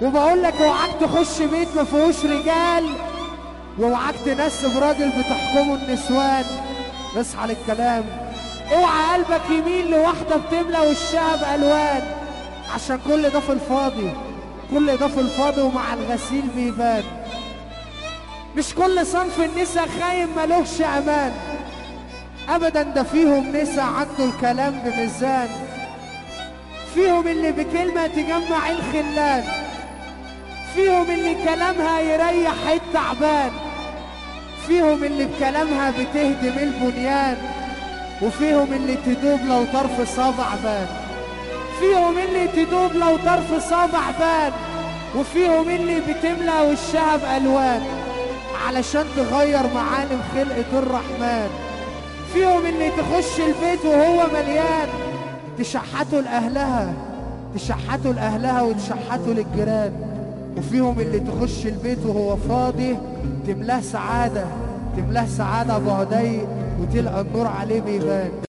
وبقول لك اوعاك تخش بيت ما فيهوش رجال واوعاك تنسب راجل بتحكمه النسوان اصحى للكلام اوعى قلبك يميل لواحدة بتملى وشها بألوان عشان كل ده في الفاضي كل ده في الفاضي ومع الغسيل بيبان مش كل صنف النسا خاين ملوش امان ابدا ده فيهم نسا عنده الكلام بميزان فيهم اللي بكلمة تجمع الخلان فيهم اللي كلامها يريح التعبان فيهم اللي بكلامها بتهدم البنيان وفيهم اللي تدوب لو طرف صابع بان فيهم اللي تدوب لو طرف صابع بان وفيهم اللي بتملى وشها بألوان علشان تغير معالم خلقة الرحمن فيهم اللي تخش البيت وهو مليان تشحته لأهلها تشحته لأهلها وتشحته للجيران وفيهم اللي تخش البيت وهو فاضي تملاه سعادة تملاه سعادة بعدي وتلقى النور عليه بيبان